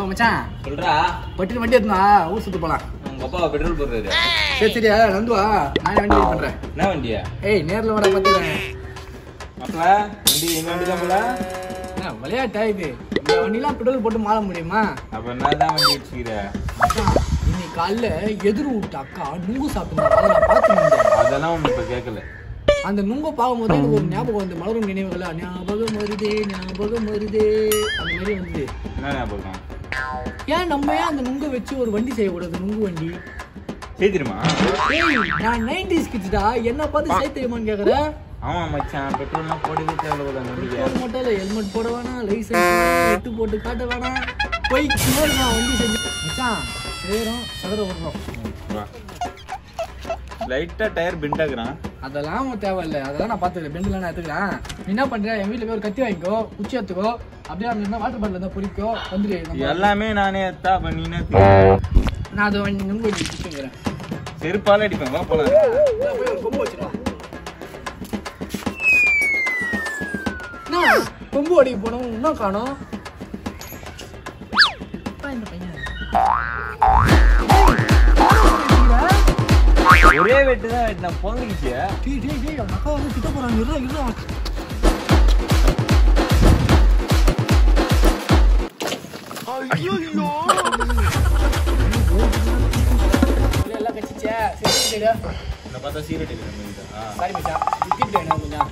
Hello மச்சான் சொல்றா பட்டு வண்டி எடுத்துனா ஊர் சுத்து போலாம் உங்க அப்பா பெட்ரோல் போடுறாரு சரி சரியா நந்து வா நான் வண்டி வெயிட் பண்றேன் என்ன வண்டியா ஏய் நேர்ல வாடா பாத்துறேன் மக்கள வண்டி எங்க வண்டி தான் போல என்ன விளையாட்டா இது இந்த வண்டிலாம் பெட்ரோல் போட்டு மாற முடியுமா அப்ப என்ன தான் வண்டி வச்சுக்கிற மச்சான், இன்னைக்கு காலைல எதிர் விட்ட அக்கா நுங்கு சாப்பிட்டுருந்தாங்க அதை நான் பார்த்து அதெல்லாம் ஒண்ணு இப்ப கேட்கல அந்த நுங்க பார்க்கும்போது எனக்கு ஒரு ஞாபகம் வந்து மலரும் நினைவுகளா ஞாபகம் வருதே ஞாபகம் வருதே அந்த மாதிரி வந்து என்ன ஞாபகம் ஏன் நம்ம ஏன் அந்த நுங்க வச்சு ஒரு வண்டி செய்யக்கூடாது நுங்கு வண்டி செய்திருமா ஏய் நான் நைன்டிஸ் கிட்ஸ்டா என்ன பார்த்து செய்ய தெரியுமான்னு கேக்குற ஆமா மச்சான் பெட்ரோல்லாம் போடவே தேவையில்ல அந்த வண்டிக்கு போட மட்டும் இல்லை ஹெல்மெட் போட வேணாம் லைசன்ஸ் எட்டு போட்டு காட்ட வேணாம் போய் நான் வண்டி செஞ்சு மச்சான் சேரும் சதுர விடுறோம் லைட்டா டயர் பெண்ட் ஆகுறான் அதெல்லாம் தேவையில்லை அதெல்லாம் நான் பார்த்துக்கிறேன் பெண்டில் நான் எடுத்துக்கிறேன் நீ என்ன பண்ற என் வீட்டில் போய் ஒரு கத்தி வாங்கிக்கோ குச்சி எடுத்துக்கோ அப்படியே அந்த இருந்தால் வாட்டர் பாட்டில் இருந்தால் பொறிக்கோ வந்துடு நம்ம- எல்லாமே நானே எடுத்தா அப்ப நீ என்ன நான் அதை வாங்கி நுங்கு வண்டி குச்சிங்கிறேன் செருப்பால அடிப்பேன் வா போலாம் போய் ஒரு கொம்பு வச்சிருவா என்ன கொம்பு அடிக்க போனோம் இன்னும் காணோம் அப்பா இந்த பையன் ஒரே வெட்டு தான் வெட்டினா பொங்கிடுச்சு டேய் டேய் டேய் அவங்க அக்கா வந்து கிட்ட போறாங்க இருடா இருடா இல்ல, எல்லாம் கச்சிச்சே சரி சரிடா இந்த பார்த்தா சீரட் இருக்கிற மாதிரி தான் சாரி மச்சான் விக்கிட்டு என்ன கொஞ்சம்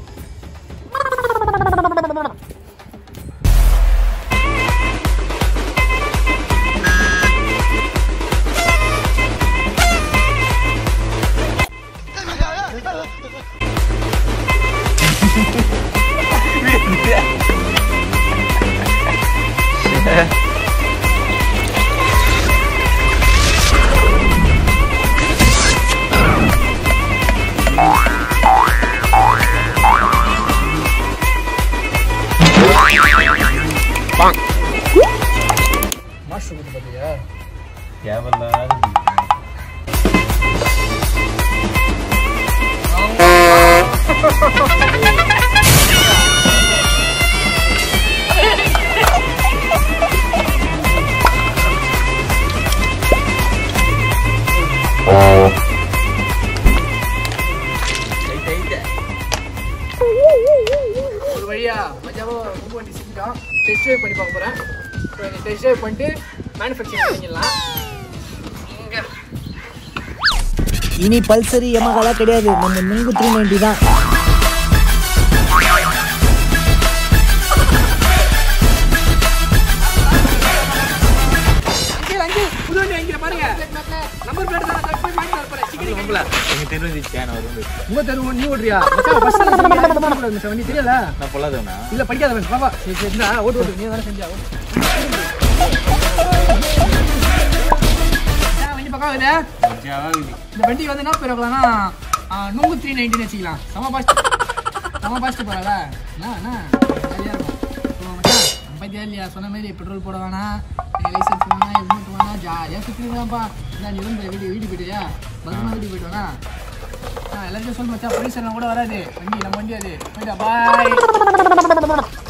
மாஸ்டர் கொடுத்து பார்த்தியா தேவையில்லாத ஒரு வழியா மஜாவோ ரொம்ப வண்டி செஞ்சுட்டோம் டெஸ்ட் ட்ரைவ் பண்ணி பார்க்க போகிறேன் இப்போ டெஸ்ட் ட்ரைவ் பண்ணிட்டு மேனுஃபேக்சரிங் பண்ணிடலாம் இங்கே இனி பல்சரி எமகாலாம் கிடையாது நம்ம நுங்கு த்ரீ நைன்டி தான் அங்கே அங்கே புது வண்டி வாங்கிக்கிற பாருங்க நம்பர் பிளேட் தான் நான் போய் வாங்கி வரப்போறேன் சீக்கிரம் உங்கள எங்க தெரிஞ்சிச்சு நான் வரும் உங்க தெருவு நீ ஓடுறியா மச்சான் பஸ் மச்சான் வண்டி தெரியல நான் பொல்லாதவனா இல்ல படிக்காத friends, பாப்பா சரி சரி இந்தா, ஓட்டு ஓட்டு நீ தானே செஞ்சா ஓட்டு. மச்சான், வண்டி பக்கம் வருது இந்த வண்டிக்கு வந்து என்ன பேர் வைக்கலாம்னா ஆ, நூங்கு த்ரீ நைன்டின்னு வச்சுக்கலாம் செம பாஸ்ட் செம பாஸ்ட் போகல என்ன என்ன ஜாலியாக இருக்கும் இப்போ மச்சான் நம்ம பத்தியா இல்லையா சொன்ன மாதிரி பெட்ரோல் போட வேணாம் லைசன்ஸ் வேணாம் ஹெல்மெட் வேணாம் ஜாலியாக சுற்றிக்கலாம்ப்பா நான் இருந்த வீடு வீடு போயிட்டியா பத்திரமா வீட்டுக்கு போயிட்டு வேணா ஆ எல்லாத்தையும் சொல்லு மச்சான் போலீஸ் எல்லாம் கூட வராது வண்டி நம்ம வண்டி அது போயிட்டா பாய்